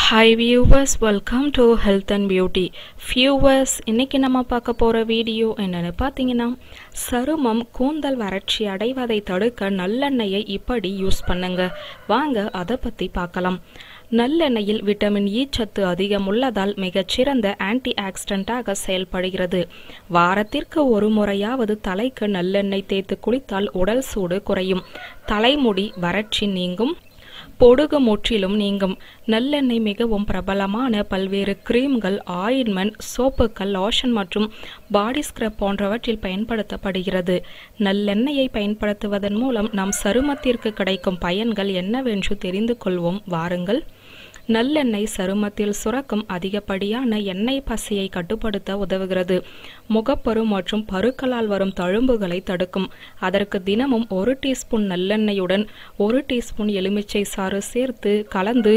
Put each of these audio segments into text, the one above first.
hi viewers welcome to health and beauty viewers இன்னைக்கு நம்ம பார்க்க போகிற வீடியோ என்னன்னு பார்த்தீங்கன்னா சருமம் கூந்தல் வறட்சி அடைவதை தடுக்க நல்லெண்ணெயை இப்படி யூஸ் பண்ணுங்க வாங்க அதை பற்றி பார்க்கலாம் நல்லெண்ணெயில் விட்டமின் இ சத்து அதிகம் உள்ளதால் மிகச்சிறந்த ஆன்டி ஆக்சிடென்ட்டாக செயல்படுகிறது வாரத்திற்கு ஒரு முறையாவது தலைக்கு நல்லெண்ணெய் தேய்த்து குளித்தால் உடல் சூடு குறையும் தலைமுடி வறட்சி நீங்கும் பொடுகு முற்றிலும் நீங்கும் நல்லெண்ணெய் மிகவும் பிரபலமான பல்வேறு கிரீம்கள் ஆயின்மெண்ட் சோப்புகள் லோஷன் மற்றும் பாடி ஸ்க்ரப் போன்றவற்றில் பயன்படுத்தப்படுகிறது நல்லெண்ணெயை பயன்படுத்துவதன் மூலம் நம் சருமத்திற்கு கிடைக்கும் பயன்கள் என்னவென்று தெரிந்து கொள்வோம் வாருங்கள் நல்லெண்ணெய் சருமத்தில் சுரக்கும் அதிகப்படியான எண்ணெய் பசியை கட்டுப்படுத்த உதவுகிறது முகப்பரு மற்றும் பருக்களால் வரும் தழும்புகளை தடுக்கும் அதற்கு தினமும் ஒரு டீஸ்பூன் நல்லெண்ணெயுடன் ஒரு டீஸ்பூன் எலுமிச்சை சாறு சேர்த்து கலந்து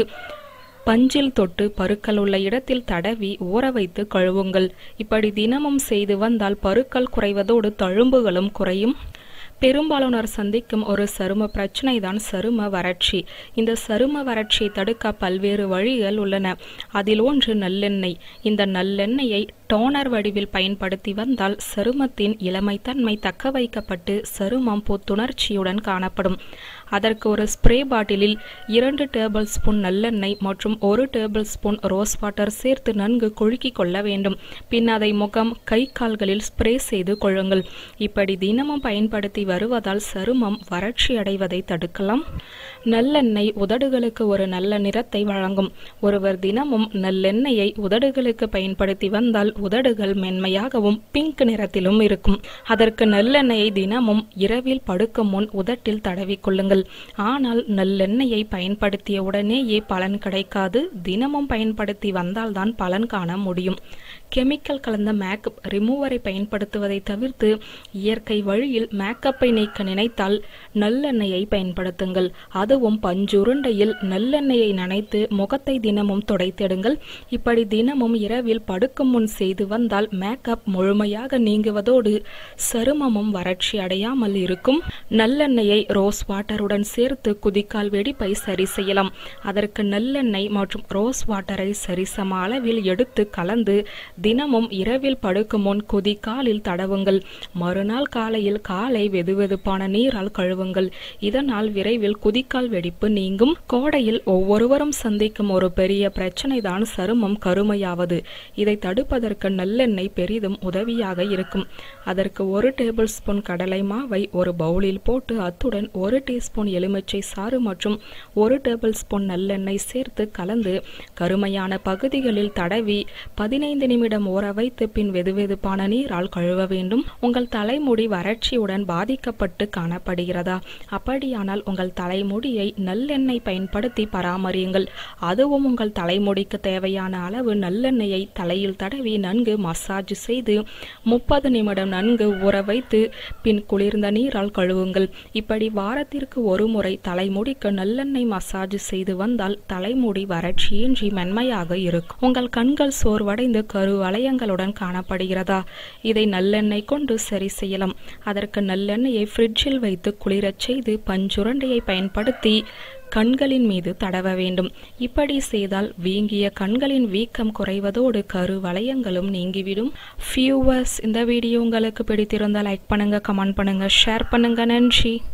பஞ்சில் தொட்டு பருக்கள் உள்ள இடத்தில் தடவி ஊற வைத்து கழுவுங்கள் இப்படி தினமும் செய்து வந்தால் பருக்கள் குறைவதோடு தழும்புகளும் குறையும் பெரும்பாலானோர் சந்திக்கும் ஒரு சரும பிரச்சனை தான் சரும வறட்சி இந்த சரும வறட்சியை தடுக்க பல்வேறு வழிகள் உள்ளன அதில் ஒன்று நல்லெண்ணெய் இந்த நல்லெண்ணெயை டோனர் வடிவில் பயன்படுத்தி வந்தால் சருமத்தின் இளமைத்தன்மை தக்க வைக்கப்பட்டு சருமம் புத்துணர்ச்சியுடன் காணப்படும் அதற்கு ஒரு ஸ்ப்ரே பாட்டிலில் இரண்டு டேபிள் ஸ்பூன் நல்லெண்ணெய் மற்றும் ஒரு டேபிள் ஸ்பூன் ரோஸ் வாட்டர் சேர்த்து நன்கு குழுக்கி கொள்ள வேண்டும் பின் அதை முகம் கை கால்களில் ஸ்ப்ரே செய்து கொள்ளுங்கள் இப்படி தினமும் பயன்படுத்தி வருவதால் சருமம் வறட்சி அடைவதை தடுக்கலாம் நல்லெண்ணெய் உதடுகளுக்கு ஒரு நல்ல நிறத்தை வழங்கும் ஒருவர் தினமும் நல்லெண்ணெயை உதடுகளுக்கு பயன்படுத்தி வந்தால் உதடுகள் மென்மையாகவும் பிங்க் நிறத்திலும் இருக்கும் அதற்கு நல்லெண்ணெயை தினமும் இரவில் படுக்கும் முன் உதட்டில் தடவிக்கொள்ளுங்கள் ஆனால் நல்லெண்ணெயை பயன்படுத்திய உடனேயே பலன் கிடைக்காது தினமும் பயன்படுத்தி வந்தால்தான் பலன் காண முடியும் கெமிக்கல் கலந்த மேக்கப் ரிமூவரை பயன்படுத்துவதை தவிர்த்து இயற்கை வழியில் மேக்கப்பை நீக்க நினைத்தால் நல்லெண்ணெயை பயன்படுத்துங்கள் அதுவும் பஞ்சுருண்டையில் நல்லெண்ணெயை நனைத்து முகத்தை தினமும் துடைத்திடுங்கள் இப்படி தினமும் இரவில் படுக்கும் முன் செய்து வந்தால் மேக்கப் முழுமையாக நீங்குவதோடு சருமமும் வறட்சி அடையாமல் இருக்கும் நல்லெண்ணெயை ரோஸ் வாட்டருடன் சேர்த்து குதிக்கால் வெடிப்பை சரி செய்யலாம் அதற்கு நல்லெண்ணெய் மற்றும் ரோஸ் வாட்டரை சரிசம அளவில் எடுத்து கலந்து தினமும் இரவில் படுக்கும் முன் குதிக்காலில் தடவுங்கள் மறுநாள் காலையில் காலை வெதுவெதுப்பான நீரால் கழுவுங்கள் இதனால் விரைவில் குதிக்கால் வெடிப்பு நீங்கும் கோடையில் ஒவ்வொருவரும் சந்திக்கும் ஒரு பெரிய பிரச்சனை தான் சருமம் கருமையாவது இதை தடுப்பதற்கு நல்லெண்ணெய் பெரிதும் உதவியாக இருக்கும் அதற்கு ஒரு டேபிள் ஸ்பூன் கடலை மாவை ஒரு பவுலில் போட்டு அத்துடன் ஒரு டீஸ்பூன் எலுமிச்சை சாறு மற்றும் ஒரு டேபிள் ஸ்பூன் நல்லெண்ணெய் சேர்த்து கலந்து கருமையான பகுதிகளில் தடவி பதினைந்து நிமிடம் ஊற வைத்து பின் வெதுவெதுப்பான நீரால் கழுவ வேண்டும் உங்கள் தலைமுடி வறட்சியுடன் பாதிக்கப்பட்டு காணப்படுகிறதா அப்படியானால் உங்கள் தலைமுடியை நல்லெண்ணெய் பயன்படுத்தி பராமரியுங்கள் அதுவும் உங்கள் தலைமுடிக்கு தேவையான அளவு நல்லெண்ணெயை தலையில் தடவி நன்கு மசாஜ் செய்து முப்பது நிமிடம் நன்கு ஊற வைத்து பின் குளிர்ந்த நீரால் கழுவுங்கள் இப்படி வாரத்திற்கு ஒரு முறை தலைமுடிக்கு நல்லெண்ணெய் மசாஜ் செய்து வந்தால் தலைமுடி வறட்சியின்றி மென்மையாக இருக்கும் உங்கள் கண்கள் சோர்வடைந்து கரு வளையங்களுடன் காணப்படுகிறதா இதை நல்லெண்ணெய் கொண்டு சரி செய்யலாம் அதற்கு நல்லெண்ணெயை ஃப்ரிட்ஜில் வைத்து குளிரச் செய்து பஞ்சுரண்டையை பயன்படுத்தி கண்களின் மீது தடவ வேண்டும் இப்படி செய்தால் வீங்கிய கண்களின் வீக்கம் குறைவதோடு கரு வளையங்களும் நீங்கிவிடும் ஃபியூவர்ஸ் இந்த வீடியோ உங்களுக்கு பிடித்திருந்தால் லைக் பண்ணுங்க கமெண்ட் பண்ணுங்க ஷேர் பண்ணுங்க நன்றி